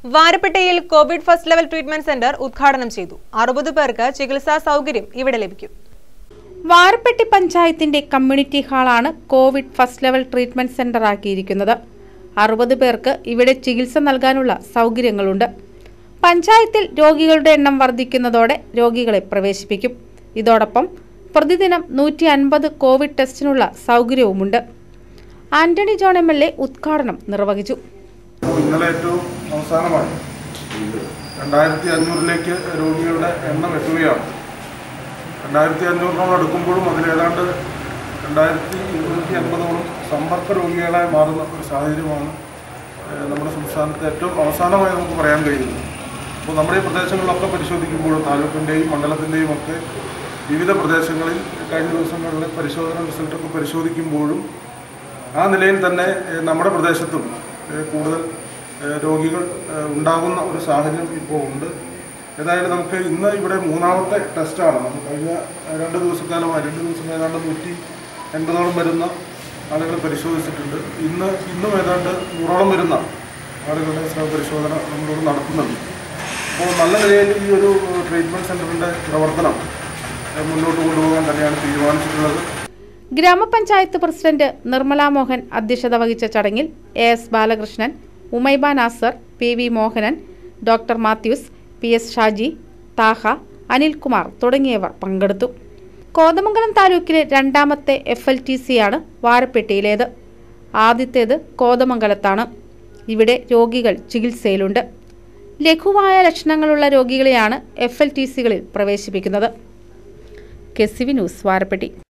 വാരപ്പെട്ടയിൽ Covid first level treatment centre ഉദ്ഘാടനം ചെയ്തു അറുപത് പേർക്ക് ചികിത്സാ സൗകര്യം ഇവിടെ ലഭിക്കും വാരപ്പെട്ടി പഞ്ചായത്തിന്റെ കമ്മ്യൂണിറ്റി ഹാളാണ് Covid first level treatment centre ആക്കിയിരിക്കുന്നത് അറുപത് പേർക്ക് ഇവിടെ ചികിത്സ നൽകാനുള്ള സൗകര്യങ്ങളുണ്ട് പഞ്ചായത്തിൽ രോഗികളുടെ എണ്ണം വർദ്ധിക്കുന്നതോടെ രോഗികളെ പ്രവേശിപ്പിക്കും ഇതോടൊപ്പം പ്രതിദിനം നൂറ്റി അൻപത് കോവിഡ് ടെസ്റ്റിനുള്ള സൗകര്യവുമുണ്ട് Antony John M L A ഉദ്ഘാടനം നിർവഹിച്ചു ഇന്നലെ ഏറ്റവും അവസാനമായി രണ്ടായിരത്തി അഞ്ഞൂറിലേക്ക് രോഗികളുടെ എണ്ണം എത്തുകയാണ് രണ്ടായിരത്തി അഞ്ഞൂറിനോട് അടുക്കുമ്പോഴും അതിലേതാണ്ട് രണ്ടായിരത്തി ഇരുന്നൂറ്റി അൻപതോളം സമ്പർക്ക രോഗികളായി മാറുന്ന ഒരു സാഹചര്യമാണ് ഏഹ്, നമ്മുടെ സംസ്ഥാനത്ത് ഏറ്റവും അവസാനമായി നമുക്ക് പറയാൻ കഴിയുന്നത് അപ്പോൾ നമ്മുടെ ഈ പ്രദേശങ്ങളിലൊക്കെ പരിശോധിക്കുമ്പോഴും താലൂക്കിൻ്റെയും മണ്ഡലത്തിൻ്റെയും ഒക്കെ വിവിധ പ്രദേശങ്ങളിൽ കഴിഞ്ഞ ദിവസങ്ങളിലെ പരിശോധന റിസൾട്ടൊക്കെ പരിശോധിക്കുമ്പോഴും ആ നിലയിൽ തന്നെ ഏഹ്, നമ്മുടെ പ്രദേശത്തും ഏഹ്, കൂടുതൽ ഏഹ്, രോഗികൾ ഏഹ്, ഉണ്ടാകുന്ന ഒരു സാഹചര്യം ഇപ്പോൾ ഉണ്ട് ഏതായാലും നമുക്ക് ഇന്ന് ഇവിടെ മൂന്നാമത്തെ ടെസ്റ്റാണ് നമുക്ക് കഴിഞ്ഞ ഏഹ്, രണ്ട് ദിവസക്കാലമായി രണ്ട് ദിവസം ഏതാണ്ട് നൂറ്റി എൺപതോളം വരുന്ന ആളുകൾ പരിശോധിച്ചിട്ടുണ്ട് ഇന്ന് ഇന്നും ഏതാണ്ട് നൂറോളം വരുന്ന ആളുകളുടെ സ്രവ പരിശോധന നമ്മളിവിടെ നടത്തുന്നുണ്ട് അപ്പോൾ നല്ല നിലയിൽ ഈ ഒരു ട്രീറ്റ്മെൻറ്റ് സെൻ്ററിൻ്റെ പ്രവർത്തനം ഏഹ്, മുന്നോട്ട് കൊണ്ടുപോകാൻ തന്നെയാണ് തീരുമാനിച്ചിട്ടുള്ളത് ഗ്രാമപഞ്ചായത്ത് പ്രസിഡന്റ് നിർമ്മല മോഹൻ അധ്യക്ഷത വഹിച്ച ചടങ്ങിൽ A S Balakrishnan Umaiba Nasar P V Mohanan doctor Mathews P S Shaji Thaha Anilkumar തുടങ്ങിയവർ പങ്കെടുത്തു കോതമംഗലം താലൂക്കിലെ രണ്ടാമത്തെ എഫ് എൽ ടി സിയാണ് വാരപ്പെട്ടിയിലേത് ആദ്യത്തേത് കോതമംഗലത്താണ് ഇവിടെ രോഗികൾ ചികിത്സയിലുണ്ട് ലഘുവായ ലക്ഷണങ്ങളുള്ള രോഗികളെയാണ് എഫ് എൽ ടി സികളിൽ പ്രവേശിപ്പിക്കുന്നത് K C V news Varappetty